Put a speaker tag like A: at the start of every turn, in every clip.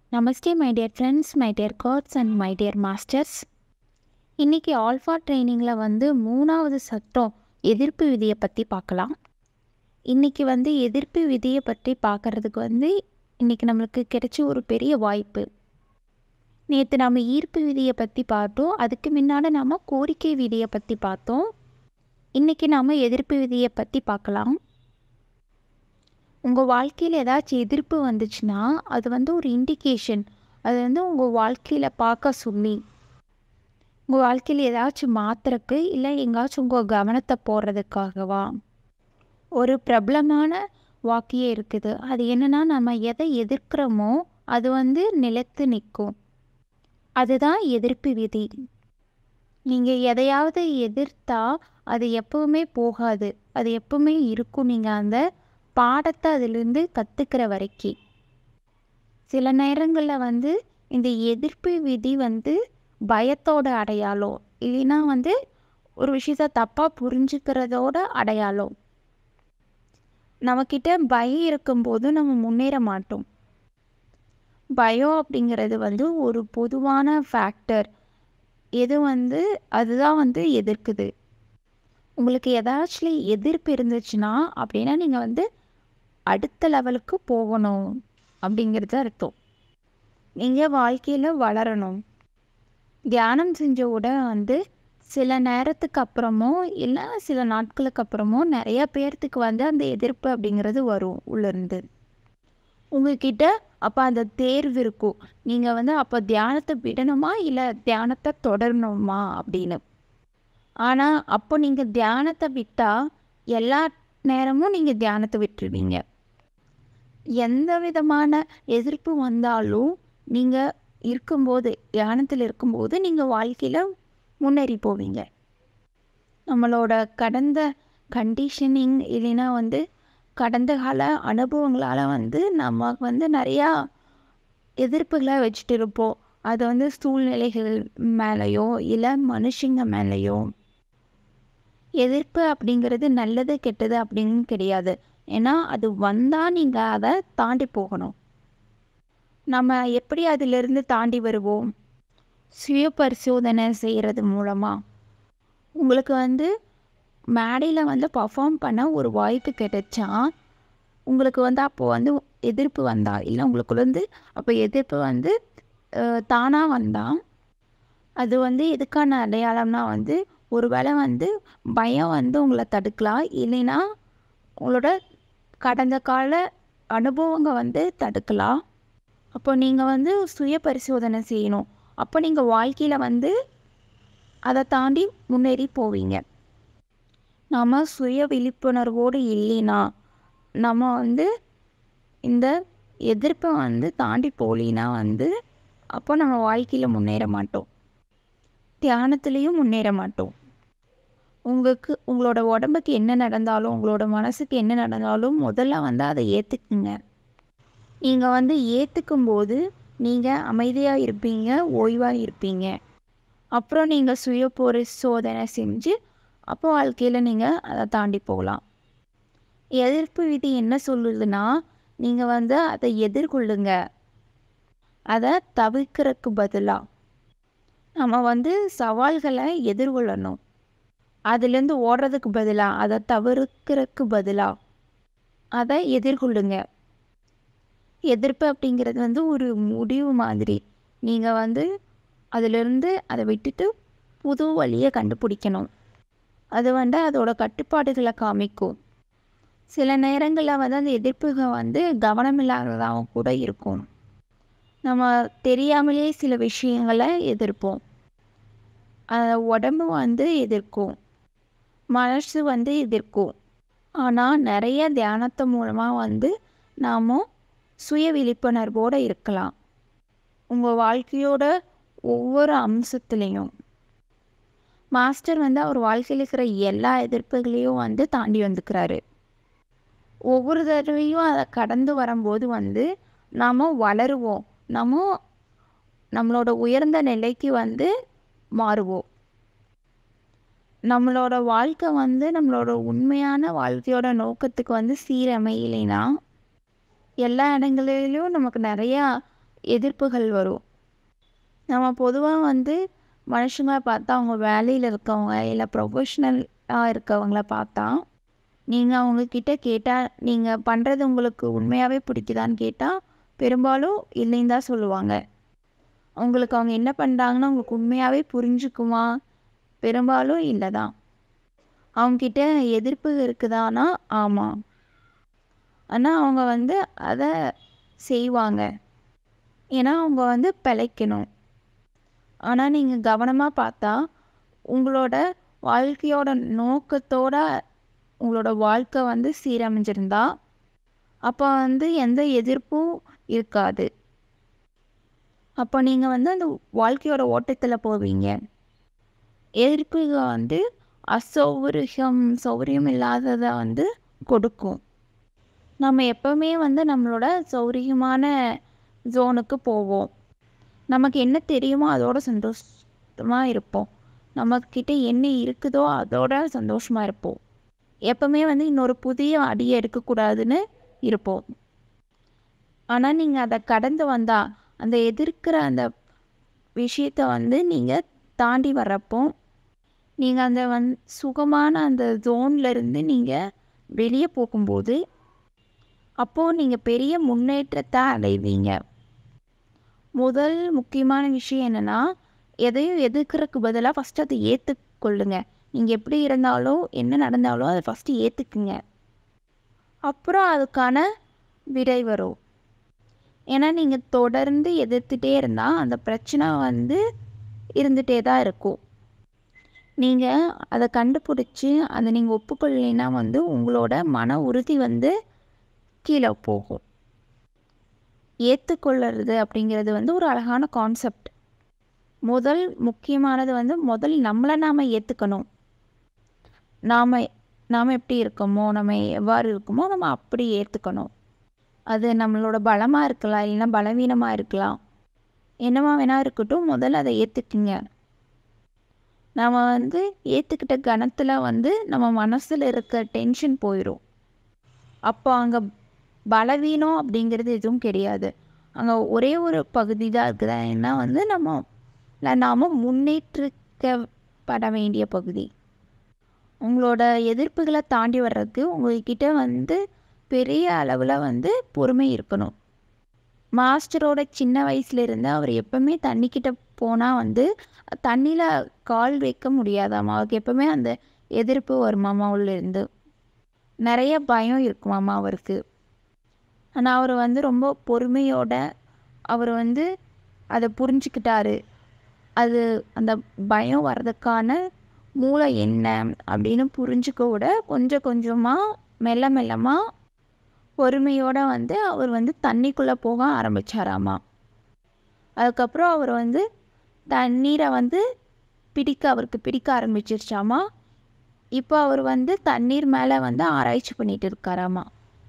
A: Namaste my dear friends my dear coaches and my dear masters இன்றைக்கி Alpha ட்ரைனிங்கில் வந்து மூணாவது சட்டம் எதிர்ப்பு விதியை பற்றி பார்க்கலாம் இன்றைக்கி வந்து எதிர்ப்பு விதியை பற்றி பார்க்குறதுக்கு வந்து இன்றைக்கி நம்மளுக்கு கிடைச்ச ஒரு பெரிய வாய்ப்பு நேற்று நம்ம ஈர்ப்பு விதியை பற்றி பார்த்தோம் அதுக்கு முன்னாடி நம்ம கோரிக்கை விதியை பற்றி பார்த்தோம் இன்றைக்கி நாம் எதிர்ப்பு விதியை பற்றி பார்க்கலாம் உங்கள் வாழ்க்கையில் ஏதாச்சும் எதிர்ப்பு வந்துச்சுன்னா அது வந்து ஒரு இண்டிகேஷன் அது வந்து உங்கள் வாழ்க்கையில் பார்க்க சொல்லி உங்கள் வாழ்க்கையில் ஏதாச்சும் மாத்திரக்கு இல்லை எங்காச்சும் உங்கள் கவனத்தை போடுறதுக்காகவா ஒரு பிரபலமான வாக்கியம் இருக்குது அது என்னென்னா நம்ம எதை எதிர்க்கிறோமோ அது வந்து நிலைத்து நிற்கும் அதுதான் எதிர்ப்பு விதி நீங்கள் எதையாவது எதிர்த்தா அது எப்பவுமே போகாது அது எப்பவுமே இருக்கும் நீங்கள் அந்த பாடத்தை அதிலிருந்து கற்றுக்கிற வரைக்கும் சில நேரங்களில் வந்து இந்த எதிர்ப்பு விதி வந்து பயத்தோட அடையாளம் இல்லைன்னா வந்து ஒரு விஷயத்த தப்பாக புரிஞ்சுக்கிறதோட அடையாளம் நம்மக்கிட்ட பயம் இருக்கும்போது நம்ம முன்னேற மாட்டோம் பயம் அப்படிங்கிறது வந்து ஒரு பொதுவான ஃபேக்டர் எது வந்து அதுதான் வந்து எதிர்க்குது உங்களுக்கு ஏதாச்சும் எதிர்ப்பு இருந்துச்சுன்னா அப்படின்னா நீங்கள் வந்து அடுத்த லெவலுக்கு போகணும் அப்படிங்கிறது அர்த்தம் நீங்கள் வாழ்க்கையில் வளரணும் தியானம் செஞ்ச உடனே வந்து சில நேரத்துக்கு அப்புறமோ இல்லை சில நாட்களுக்கு அப்புறமோ நிறைய பேர்த்துக்கு வந்து அந்த எதிர்ப்பு அப்படிங்கிறது வரும் உள்ளேருந்து உங்ககிட்ட அப்போ அந்த தேர்வு இருக்கும் நீங்கள் வந்து அப்போ தியானத்தை விடணுமா இல்லை தியானத்தை தொடரணுமா அப்படின்னு ஆனால் அப்போ நீங்கள் தியானத்தை விட்டால் எல்லா நேரமும் நீங்கள் தியானத்தை விட்டுருவீங்க எந்த விதமான எதிர்ப்பு வந்தாலும் நீங்கள் இருக்கும்போது தியானத்தில் இருக்கும்போது நீங்கள் வாழ்க்கையில் முன்னேறி போவீங்க நம்மளோட கடந்த கண்டிஷனிங் இல்லைன்னா வந்து கடந்த கால அனுபவங்களால் வந்து நம்ம வந்து நிறையா எதிர்ப்புகளை வச்சுட்டு இருப்போம் அது வந்து சூழ்நிலைகள் மேலேயோ இல்லை மனுஷங்க மேலேயோ எதிர்ப்பு அப்படிங்கிறது நல்லது கெட்டது அப்படின்னு கிடையாது ஏன்னா அது வந்தால் நீங்கள் அதை தாண்டி போகணும் நம்ம எப்படி அதிலிருந்து தாண்டி வருவோம் சுய பரிசோதனை செய்கிறது மூலமாக உங்களுக்கு வந்து மேடையில் வந்து பர்ஃபார்ம் பண்ண ஒரு வாய்ப்பு கிடைச்சா உங்களுக்கு வந்து அப்போது வந்து எதிர்ப்பு வந்தா இல்லை உங்களுக்கு வந்து அப்போ எதிர்ப்பு வந்து தானாக வந்தால் அது வந்து எதுக்கான அடையாளம்னா வந்து ஒரு வேளை வந்து பயம் வந்து உங்களை தடுக்கலாம் இல்லைன்னா உங்களோட கடந்த கால அனுபவங்கள் வந்து தடுக்கலாம் அப்போ நீங்கள் வந்து சுய பரிசோதனை செய்யணும் அப்போ நீங்கள் வாழ்க்கையில் வந்து அதை தாண்டி முன்னேறி போவீங்க நம்ம சுய விழிப்புணர்வோடு இல்லைன்னா நம்ம வந்து இந்த எதிர்ப்பை வந்து தாண்டி போகலினா வந்து அப்போ நம்ம வாழ்க்கையில் முன்னேற மாட்டோம் தியானத்துலேயும் முன்னேற மாட்டோம் உங்களுக்கு உங்களோட உடம்புக்கு என்ன நடந்தாலும் உங்களோட மனசுக்கு என்ன நடந்தாலும் முதல்ல வந்து அதை ஏற்றுக்குங்க நீங்கள் வந்து ஏற்றுக்கும் போது நீங்கள் அமைதியாக இருப்பீங்க ஓய்வாக இருப்பீங்க அப்புறம் நீங்கள் சுய பரிசோதனை செஞ்சு அப்போ வாழ்க்கையில் நீங்கள் அதை தாண்டி போகலாம் எதிர்ப்பு விதி என்ன சொல்லுதுன்னா நீங்கள் வந்து அதை எதிர்கொள்ளுங்க அதை தவிர்க்கிறதுக்கு பதிலாக நம்ம வந்து சவால்களை எதிர்கொள்ளணும் அதுலேருந்து ஓடுறதுக்கு பதிலாக அதை தவிர்க்கிறதுக்கு பதிலாக அதை எதிர்கொள்ளுங்க எதிர்ப்பு அப்படிங்கிறது வந்து ஒரு முடிவு மாதிரி நீங்கள் வந்து அதிலிருந்து அதை விட்டுட்டு புது வழியை கண்டுபிடிக்கணும் அது வந்து அதோட கட்டுப்பாடுகளை காமிக்கும் சில நேரங்களில் வந்து அந்த எதிர்ப்புகள் வந்து கவனமில்லாததாக கூட இருக்கும் நம்ம தெரியாமலே சில விஷயங்களை எதிர்ப்போம் உடம்பு வந்து எதிர்க்கும் மனசு வந்து எதிர்க்கும் ஆனால் நிறைய தியானத்து மூலமாக வந்து நாம் சுய விழிப்புணர்வோடு இருக்கலாம் உங்கள் வாழ்க்கையோட ஒவ்வொரு அம்சத்துலேயும் மாஸ்டர் வந்து அவர் வாழ்க்கையில் இருக்கிற எல்லா எதிர்ப்புகளையும் வந்து தாண்டி வந்துக்கிறாரு ஒவ்வொரு தடவையும் அதை கடந்து வரும்போது வந்து நாம் வளருவோம் நம்ம நம்மளோட உயர்ந்த நிலைக்கு வந்து மாறுவோம் நம்மளோட வாழ்க்கை வந்து நம்மளோட உண்மையான வாழ்க்கையோட நோக்கத்துக்கு வந்து சீரமையிலைனா எல்லா இடங்களிலும் நமக்கு நிறையா எதிர்ப்புகள் வரும் நம்ம பொதுவாக வந்து மனுஷங்க பார்த்தா அவங்க வேலையில் இருக்கவங்க இல்லை ப்ரொஃபஷ்னலாக இருக்கவங்கள பார்த்தா நீங்கள் அவங்கக்கிட்ட கேட்டால் நீங்கள் பண்ணுறது உங்களுக்கு உண்மையாகவே பிடிக்குதான்னு கேட்டால் பெரும்பாலும் இல்லைன்னு தான் சொல்லுவாங்க உங்களுக்கு அவங்க என்ன பண்ணுறாங்கன்னு உங்களுக்கு உண்மையாகவே புரிஞ்சுக்குமா பெரும்பாலும் இல்லை தான் அவங்கக்கிட்ட எதிர்ப்பு இருக்குதானா ஆமாம் ஆனால் அவங்க வந்து அதை செய்வாங்க ஏன்னா அவங்க வந்து பிழைக்கணும் ஆனால் நீங்கள் கவனமாக பார்த்தா உங்களோட வாழ்க்கையோட நோக்கத்தோட உங்களோட வாழ்க்கை வந்து சீரமைஞ்சிருந்தா அப்போ வந்து எந்த எதிர்ப்பும் இருக்காது அப்போ நீங்கள் வந்து அந்த வாழ்க்கையோட ஓட்டத்தில் போவீங்க எதிர்ப்புகள் வந்து அசௌகரியம் சௌகரியம் இல்லாததை வந்து கொடுக்கும் நம்ம எப்போவுமே வந்து நம்மளோட சௌகரியமான ஜோனுக்கு போவோம் நமக்கு என்ன தெரியுமோ அதோட சந்தோஷமாக இருப்போம் நம்மக்கிட்ட என்ன இருக்குதோ அதோட சந்தோஷமாக இருப்போம் எப்போவுமே வந்து இன்னொரு புதிய அடியை எடுக்கக்கூடாதுன்னு இருப்போம் ஆனால் நீங்கள் அதை கடந்து வந்தால் அந்த எதிர்க்கிற அந்த விஷயத்தை வந்து நீங்கள் தாண்டி வர்றப்போ நீங்கள் அந்த வந் சுகமான அந்த ஜோன்லேருந்து நீங்கள் வெளியே போகும்போது அப்போது நீங்கள் பெரிய முன்னேற்றத்தை அடைவீங்க முதல் முக்கியமான விஷயம் என்னென்னா எதையும் எதிர்க்கிறதுக்கு பதிலாக ஃபஸ்ட்டு அதை ஏற்றுக்கொள்ளுங்க நீங்கள் எப்படி இருந்தாலும் என்ன நடந்தாலும் அதை ஃபஸ்ட்டு ஏற்றுக்குங்க அப்புறம் அதுக்கான விடை வரும் ஏன்னா நீங்கள் தொடர்ந்து எதிர்த்துட்டே இருந்தால் அந்த பிரச்சனை வந்து இருந்துகிட்டே தான் இருக்கும் நீங்கள் அதை கண்டுபிடிச்சி அதை நீங்கள் ஒப்புக்கொள்ளலைன்னா வந்து உங்களோட மன உறுதி வந்து கீழே போகும் ஏற்றுக்கொள்ளுறது அப்படிங்கிறது வந்து ஒரு அழகான கான்செப்ட் முதல் முக்கியமானது வந்து முதல் நம்மளை நாம் ஏற்றுக்கணும் நாம் நாம் எப்படி இருக்கோமோ நம்ம எவ்வாறு இருக்கோமோ நம்ம அப்படி ஏற்றுக்கணும் அது நம்மளோட பலமாக இருக்கலாம் இல்லைன்னா பலவீனமாக இருக்கலாம் என்னவா வேணால் இருக்கட்டும் முதல்ல அதை ஏற்றுக்குங்க நம்ம வந்து ஏற்றுக்கிட்ட கணத்தில் வந்து நம்ம மனசில் இருக்க டென்ஷன் போயிடும் அப்போ அங்கே பலவீனம் அப்படிங்கிறது எதுவும் கிடையாது அங்கே ஒரே ஒரு பகுதி தான் இருக்குதா ஏன்னா வந்து நம்ம நாம் முன்னேற்றிக்கப்பட வேண்டிய பகுதி உங்களோட எதிர்ப்புகளை தாண்டி வர்றதுக்கு உங்கள்கிட்ட வந்து பெரிய அளவில் வந்து பொறுமை இருக்கணும் மாஸ்டரோட சின்ன வயசுலேருந்து அவர் எப்பவுமே தண்ணிக்கிட்ட போனால் வந்து தண்ணியில் கால் வைக்க முடியாதாம்மா அவருக்கு எப்பவுமே அந்த எதிர்ப்பு வருமாமா உள்ளேருந்து நிறைய பயம் இருக்குமாம்மா அவருக்கு ஆனால் அவர் வந்து ரொம்ப பொறுமையோட அவர் வந்து அதை புரிஞ்சுக்கிட்டாரு அது அந்த பயம் வர்றதுக்கான மூளை என்ன அப்படின்னு புரிஞ்சுக்க விட கொஞ்சம் கொஞ்சமாக மெல்ல மெல்லமாக பொறுமையோடு வந்து அவர் வந்து தண்ணிக்குள்ளே போக ஆரம்பித்தாராமா அதுக்கப்புறம் அவர் வந்து தண்ணீரை வந்து பிடிக்க அவருக்கு பிடிக்க ஆரம்பிச்சிருச்சாமா இப்போ அவர் வந்து தண்ணீர் மேலே வந்து ஆராய்ச்சி பண்ணிட்டு இருக்காராமா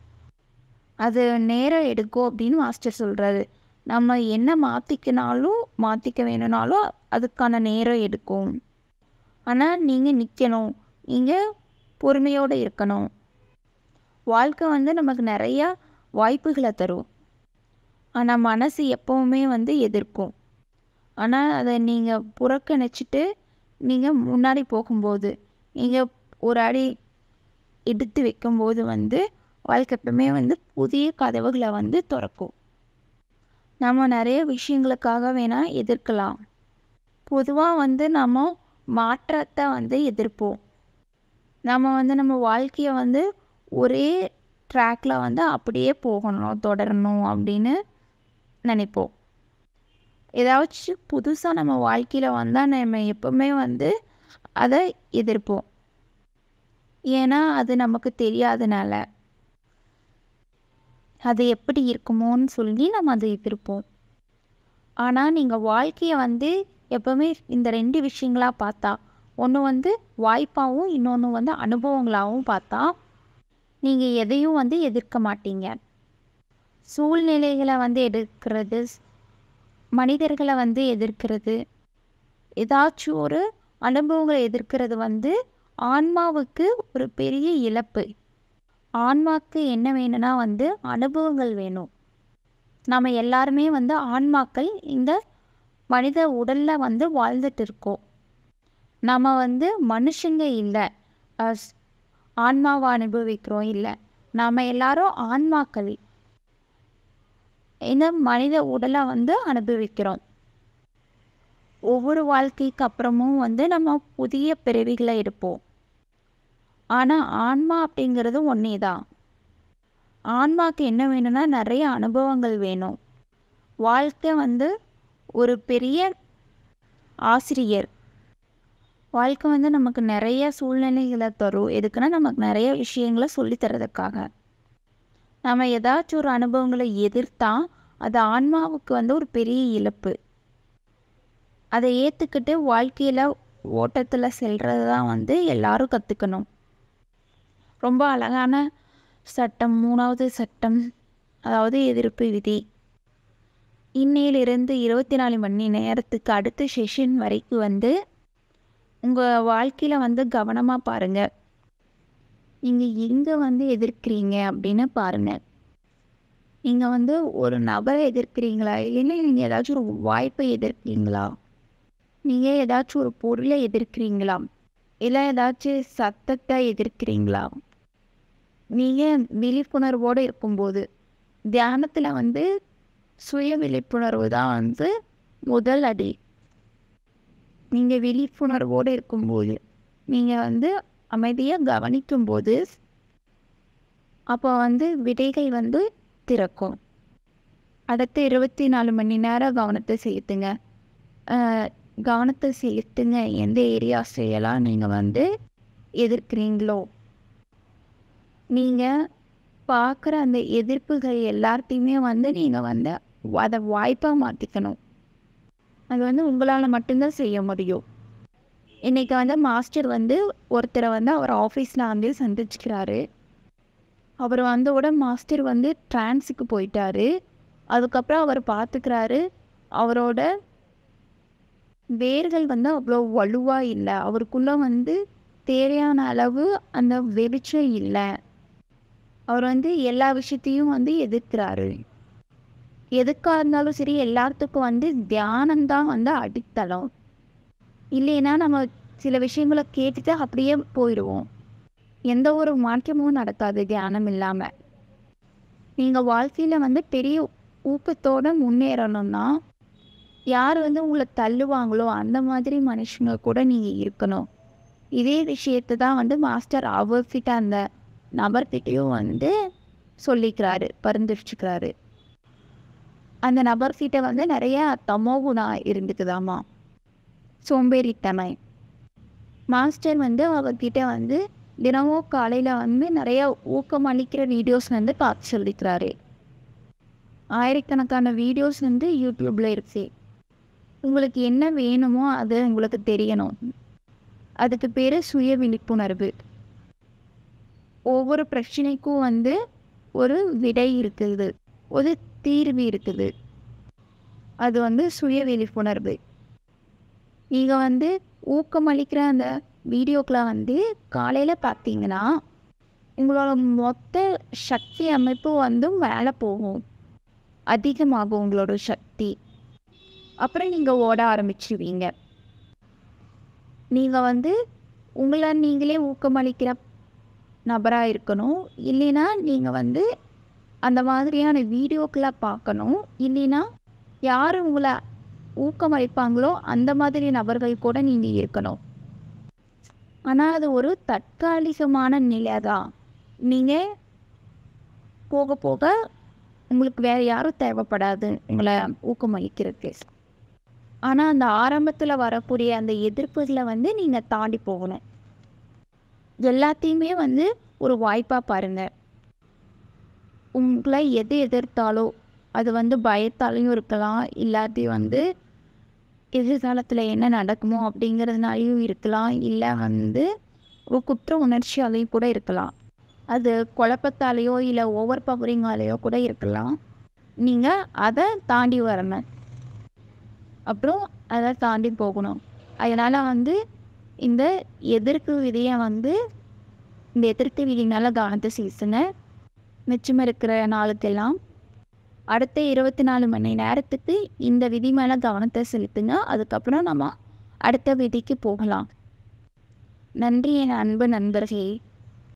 A: அது நேரம் எடுக்கும் அப்படின்னு மாஸ்டர் சொல்கிறாரு நம்ம என்ன மாற்றிக்கினாலும் மாற்றிக்க வேணும்னாலும் அதுக்கான நேரம் எடுக்கும் ஆனால் நீங்கள் நிற்கணும் நீங்கள் பொறுமையோடு இருக்கணும் வாழ்க்கை வந்து நமக்கு நிறையா வாய்ப்புகளை தரும் ஆனால் மனசு எப்போவுமே வந்து எதிர்க்கும் ஆனால் அதை நீங்கள் புறக்கணிச்சிட்டு நீங்கள் முன்னாடி போகும்போது நீங்கள் ஒரு அடி எடுத்து வைக்கும்போது வந்து வாழ்க்கை எப்பவுமே வந்து புதிய கதவுகளை வந்து திறக்கும் நம்ம நிறைய விஷயங்களுக்காக வேணால் எதிர்க்கலாம் பொதுவாக வந்து நம்ம மாற்றத்தை வந்து எதிர்ப்போம் நம்ம வந்து நம்ம வாழ்க்கையை வந்து ஒரே ட்ராக்ல வந்து அப்படியே போகணும் தொடரணும் அப்படின்னு நினைப்போம் ஏதாச்சும் புதுசாக நம்ம வாழ்க்கையில் வந்தால் நம்ம எப்பவுமே வந்து அதை எதிர்ப்போம் ஏன்னா அது நமக்கு தெரியாதனால அது எப்படி இருக்குமோன்னு சொல்லி நம்ம அதை எதிர்ப்போம் ஆனால் நீங்கள் வாழ்க்கையை வந்து எப்போவுமே இந்த ரெண்டு விஷயங்களாக பார்த்தா ஒன்று வந்து வாய்ப்பாகவும் இன்னொன்று வந்து அனுபவங்களாகவும் பார்த்தா நீங்கள் எதையும் வந்து எதிர்க்க மாட்டீங்க சூழ்நிலைகளை வந்து எதிர்க்கிறது மனிதர்களை வந்து எதிர்க்கிறது ஏதாச்சும் ஒரு அனுபவங்களை எதிர்க்கிறது வந்து ஆன்மாவுக்கு ஒரு பெரிய இழப்பு ஆன்மாவுக்கு என்ன வேணும்னா வந்து அனுபவங்கள் வேணும் நம்ம எல்லாருமே வந்து ஆன்மாக்கள் இந்த மனித உடலில் வந்து வாழ்ந்துட்டு இருக்கோம் நம்ம வந்து மனுஷங்க இல்லை அஸ் ஆன்மாவை அனுபவிக்கிறோம் இல்லை நாம் எல்லாரும் ஆன்மாக்கள் இந்த மனித உடலை வந்து அனுபவிக்கிறோம் ஒவ்வொரு வாழ்க்கைக்கு அப்புறமும் வந்து நம்ம புதிய பிறவிகளை எடுப்போம் ஆனால் ஆன்மா அப்படிங்கிறது ஒன்றே தான் ஆன்மாக்கு என்ன வேணும்னா நிறைய அனுபவங்கள் வேணும் வாழ்க்கை வந்து ஒரு பெரிய ஆசிரியர் வாழ்க்கை வந்து நமக்கு நிறைய சூழ்நிலைகளை தரும் எதுக்குன்னா நமக்கு நிறைய விஷயங்களை சொல்லித் தரதுக்காக நம்ம ஏதாச்சும் ஒரு அனுபவங்களை எதிர்த்தா அது ஆன்மாவுக்கு வந்து ஒரு பெரிய இழப்பு அதை ஏற்றுக்கிட்டு வாழ்க்கையில் ஓட்டத்தில் செல்றது தான் வந்து எல்லாரும் கற்றுக்கணும் ரொம்ப அழகான சட்டம் மூணாவது சட்டம் அதாவது எதிர்ப்பு விதி இன்னையிலிருந்து இருபத்தி நாலு மணி நேரத்துக்கு அடுத்த செஷன் வரைக்கும் வந்து உங்கள் வாழ்க்கையில் வந்து கவனமாக பாருங்கள் நீங்கள் எங்கே வந்து எதிர்க்கிறீங்க அப்படின்னு பாருங்கள் நீங்கள் வந்து ஒரு நபரை எதிர்க்கிறீங்களா இல்லைன்னா நீங்கள் ஏதாச்சும் ஒரு வாய்ப்பை எதிர்க்கிறீங்களா நீங்கள் ஏதாச்சும் ஒரு பொருளை எதிர்க்கிறீங்களா இல்லை ஏதாச்சும் சத்தத்தை எதிர்க்கிறீங்களா நீங்கள் விழிப்புணர்வோடு இருக்கும்போது தியானத்தில் வந்து சுய விழிப்புணர்வு தான் வந்து முதல் அடி நீங்கள் விழிப்புணர்வோடு இருக்கும்போது நீங்கள் வந்து அமைதியாக கவனிக்கும்போது அப்போ வந்து விடைகள் வந்து திறக்கும் அடுத்த இருபத்தி நாலு மணி நேரம் கவனத்தை செலுத்துங்க அஹ், கவனத்தை செலுத்துங்க எந்த ஏரியாஸையெல்லாம் நீங்கள் வந்து எதிர்க்கிறீங்களோ நீங்கள் பார்க்குற அந்த எதிர்ப்புகள் எல்லாத்தையுமே வந்து நீங்கள் வந்து அதை வாய்ப்பாக மாற்றிக்கணும் அது வந்து உங்களால் மட்டும்தான் செய்ய முடியும் இன்றைக்கி வந்து மாஸ்டர் வந்து ஒருத்தரை வந்து அவர் ஆஃபீஸில் வந்து சந்திச்சுக்கிறாரு அவர் வந்த உடனே மாஸ்டர் வந்து டிரான்ஸுக்கு போயிட்டாரு அதுக்கப்புறம் அவர் பார்த்துக்கிறாரு அவரோட வேர்கள் வந்து அவ்வளோ வலுவாக இல்லை அவருக்குள்ளே வந்து தேவையான அளவு அந்த வெளிச்சம் இல்லை அவர் வந்து எல்லா விஷயத்தையும் வந்து எதிர்க்கிறாரு எதுக்காக இருந்தாலும் சரி எல்லாத்துக்கும் வந்து தியானம்தான் வந்து அடித்தளம் இல்லைன்னா நம்ம சில விஷயங்களை கேட்டுட்டு அப்படியே போயிடுவோம் எந்த ஒரு மாற்றமும் நடக்காது தியானம் இல்லாமல் நீங்கள் வாழ்க்கையில் வந்து பெரிய ஊக்கத்தோடு முன்னேறணும்னா யார் வந்து உங்களை தள்ளுவாங்களோ அந்த மாதிரி மனுஷங்க கூட நீங்கள் இருக்கணும் இதே விஷயத்தை தான் வந்து மாஸ்டர் அவர்கிட்ட அந்த நபர்கிட்டையும் வந்து சொல்லிக்கிறாரு பரிந்துரைச்சுக்கிறாரு அந்த நபர்கிட்ட வந்து நிறைய தமோகுணா இருந்துக்குதாமா சோம்பேறித்தனை மாஸ்டர் வந்து அவர்கிட்ட வந்து தினமும் காலையில் வந்து நிறைய ஊக்கம் அளிக்கிற வீடியோஸ் வந்து பார்த்து சொல்லிக்கிறாரு ஆயிரக்கணக்கான வீடியோஸ் வந்து யூடியூப்பில் இருக்கு உங்களுக்கு என்ன வேணுமோ அது உங்களுக்கு தெரியணும் அதுக்கு பேர் சுய விழிப்புணர்வு ஒவ்வொரு பிரச்சனைக்கும் வந்து ஒரு விடை இருக்குது ஒரு தீர்வு இருக்குது அது வந்து சுய விழிப்புணர்வு நீங்கள் வந்து ஊக்கமளிக்கிற அந்த வீடியோக்களை வந்து காலையில் பார்த்தீங்கன்னா உங்களோட மொத்த சக்தி அமைப்பு வந்து மேலே போகும் அதிகமாகும் உங்களோட சக்தி அப்புறம் நீங்கள் ஓட ஆரம்பிச்சிடுவீங்க நீங்கள் வந்து உங்களை நீங்களே ஊக்கமளிக்கிற நபராக இருக்கணும் இல்லைன்னா நீங்கள் வந்து அந்த மாதிரியான வீடியோக்களை பார்க்கணும் இல்லைன்னா யார் உங்களை ஊக்கமளிப்பாங்களோ அந்த மாதிரி நபர்கள் கூட நீங்கள் இருக்கணும் ஆனால் அது ஒரு தற்காலிகமான நிலை தான் நீங்கள் போக போக உங்களுக்கு வேறு யாரும் தேவைப்படாது உங்களை ஊக்கமளிக்கிறதுக்கு ஆனால் அந்த ஆரம்பத்தில் வரக்கூடிய அந்த எதிர்ப்புகளை வந்து நீங்கள் தாண்டி போகணும் எல்லாத்தையுமே வந்து ஒரு வாய்ப்பாக பாருங்கள் உங்களை எது எதிர்த்தாலோ அது வந்து பயத்தாலையும் இருக்கலாம் இல்லாட்டி வந்து எதிர்காலத்தில் என்ன நடக்குமோ அப்படிங்கிறதுனாலையும் இருக்கலாம் இல்லை வந்து ஒரு குற்ற உணர்ச்சியாலையும் கூட இருக்கலாம் அது குழப்பத்தாலேயோ இல்லை ஓவர் பவரிங்காலேயோ கூட இருக்கலாம் நீங்கள் அதை தாண்டி வரணும் அப்புறம் அதை தாண்டி போகணும் அதனால் வந்து இந்த எதிர்ப்பு விதியை வந்து இந்த எதிர்ப்பு விதினால கவனத்தை செலுத்துங்க மிச்சம் இருக்கிற நாளுக்கெல்லாம் அடுத்த இருபத்தி நாலு மணி நேரத்துக்கு இந்த விதி மேலே கவனத்தை செலுத்துங்க அதுக்கப்புறம் நம்ம அடுத்த விதிக்கு போகலாம் நன்றி என் அன்பு நண்பர்களே